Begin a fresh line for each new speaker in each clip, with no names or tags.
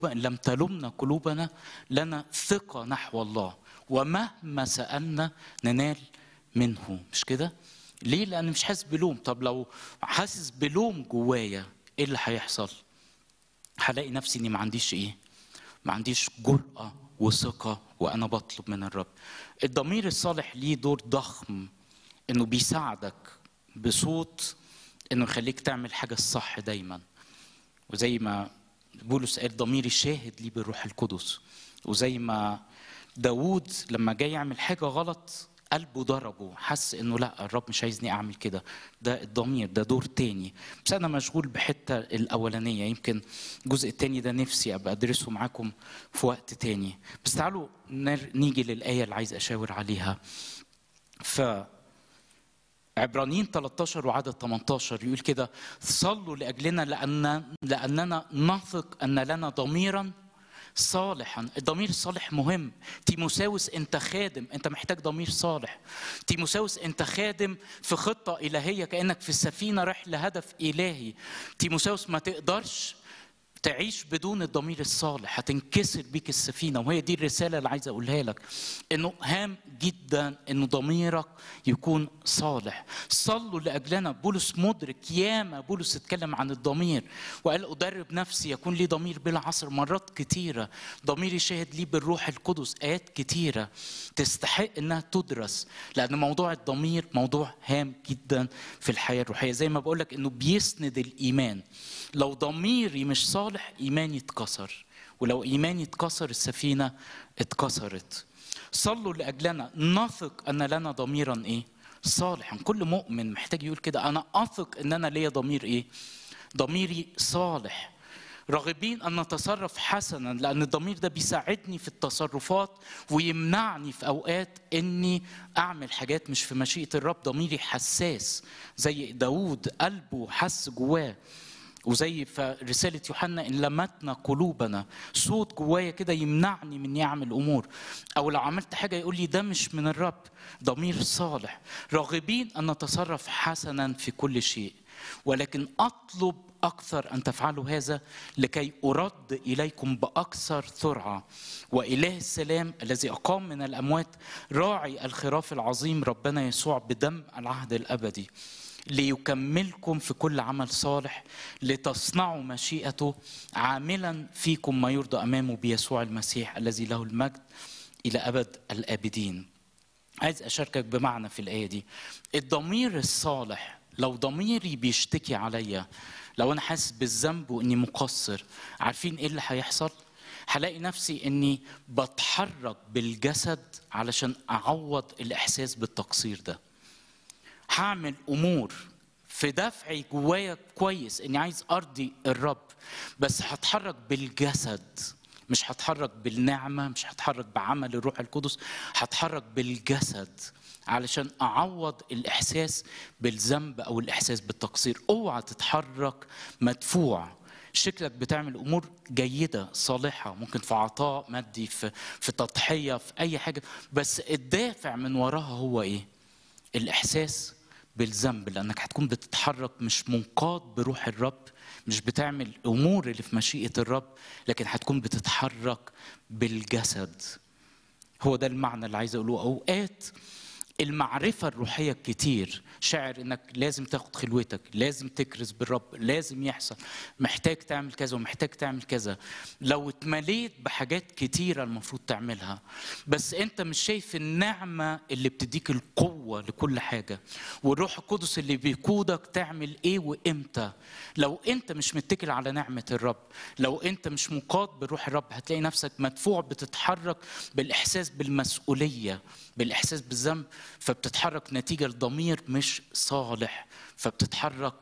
إن لم تلمنا قلوبنا لنا ثقة نحو الله ومهما سألنا ننال منه مش كده؟ ليه؟ لأن مش حاسس بلوم طب لو حاسس بلوم جوايا إيه اللي هيحصل؟ هلاقي نفسي إني ما عنديش إيه؟ ما عنديش جرأة وثقة وأنا بطلب من الرب الضمير الصالح ليه دور ضخم إنه بيساعدك بصوت إنه يخليك تعمل حاجة الصح دايما وزي ما بولس قال ضميري شاهد لي بالروح القدس وزي ما داوود لما جاي يعمل حاجة غلط قلبه ضربه حس انه لا الرب مش عايزني اعمل كده ده الضمير ده دور تاني بس انا مشغول بحته الاولانيه يمكن الجزء التاني ده نفسي ابقى ادرسه معاكم في وقت تاني بس تعالوا نيجي للايه اللي عايز اشاور عليها ف عبرانيين 13 وعدد 18 يقول كده صلوا لاجلنا لان لاننا نثق ان لنا ضميرا صالحا الضمير الصالح مهم تيموساوس انت خادم انت محتاج ضمير صالح تيموساوس انت خادم في خطة إلهية كأنك في السفينة رايح لهدف إلهي تيموساوس ما تقدرش تعيش بدون الضمير الصالح هتنكسر بيك السفينة وهي دي الرسالة اللي عايز أقولها لك إنه هام جدا إنه ضميرك يكون صالح صلوا لأجلنا بولس مدرك ياما بولس اتكلم عن الضمير وقال أدرب نفسي يكون لي ضمير بلا عصر مرات كتيرة ضميري شاهد لي بالروح القدس آيات كتيرة تستحق إنها تدرس لأن موضوع الضمير موضوع هام جدا في الحياة الروحية زي ما بقولك إنه بيسند الإيمان لو ضميري مش صالح صالح ايماني اتكسر ولو ايماني اتكسر السفينه اتكسرت صلوا لاجلنا نثق ان لنا ضميرا ايه صالحا كل مؤمن محتاج يقول كده انا اثق ان انا ليا ضمير ايه ضميري صالح راغبين ان نتصرف حسنا لان الضمير ده بيساعدني في التصرفات ويمنعني في اوقات اني اعمل حاجات مش في مشيئه الرب ضميري حساس زي داوود قلبه حس جواه وزي في رسالة يوحنا إن لمتنا قلوبنا صوت جوايا كده يمنعني من إني أعمل أمور أو لو عملت حاجة يقول لي ده مش من الرب ضمير صالح راغبين أن نتصرف حسنا في كل شيء ولكن أطلب أكثر أن تفعلوا هذا لكي أرد إليكم بأكثر سرعة وإله السلام الذي أقام من الأموات راعي الخراف العظيم ربنا يسوع بدم العهد الأبدي ليكملكم في كل عمل صالح لتصنعوا مشيئته عاملا فيكم ما يرضى امامه بيسوع المسيح الذي له المجد الى ابد الابدين. عايز اشاركك بمعنى في الايه دي. الضمير الصالح لو ضميري بيشتكي عليا لو انا حاسس بالذنب واني مقصر عارفين ايه اللي هيحصل؟ هلاقي نفسي اني بتحرك بالجسد علشان اعوض الاحساس بالتقصير ده. هعمل امور في دفعي جوايا كويس اني عايز ارضي الرب بس هتحرك بالجسد مش هتحرك بالنعمه مش هتحرك بعمل الروح القدس هتحرك بالجسد علشان اعوض الاحساس بالذنب او الاحساس بالتقصير اوعى تتحرك مدفوع شكلك بتعمل امور جيده صالحه ممكن في عطاء مادي في في تضحيه في اي حاجه بس الدافع من وراها هو ايه الاحساس بالذنب لانك هتكون بتتحرك مش منقاد بروح الرب مش بتعمل امور اللي في مشيئه الرب لكن هتكون بتتحرك بالجسد هو ده المعنى اللي عايز اقوله اوقات المعرفة الروحية كتير شاعر انك لازم تاخد خلوتك لازم تكرز بالرب لازم يحصل محتاج تعمل كذا ومحتاج تعمل كذا لو اتمليت بحاجات كتيرة المفروض تعملها بس انت مش شايف النعمة اللي بتديك القوة لكل حاجة والروح القدس اللي بيقودك تعمل ايه وامتى لو انت مش متكل على نعمة الرب لو انت مش مقاد بروح الرب هتلاقي نفسك مدفوع بتتحرك بالاحساس بالمسؤولية بالاحساس بالذنب فبتتحرك نتيجه لضمير مش صالح فبتتحرك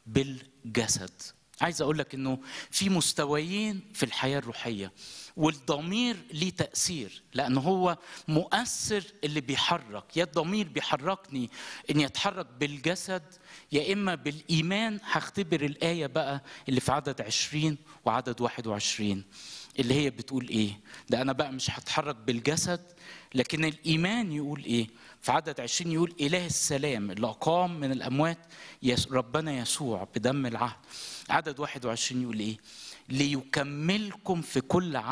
بالجسد عايز اقول لك انه في مستويين في الحياه الروحيه والضمير ليه تاثير لان هو مؤثر اللي بيحرك يا الضمير بيحركني اني اتحرك بالجسد يا اما بالايمان هختبر الايه بقى اللي في عدد 20 وعدد 21 اللي هي بتقول ايه ده انا بقى مش هتحرك بالجسد لكن الايمان يقول ايه في عدد 20 يقول اله السلام اللي اقام من الاموات ربنا يسوع بدم العهد عدد 21 يقول ايه ليكملكم في كل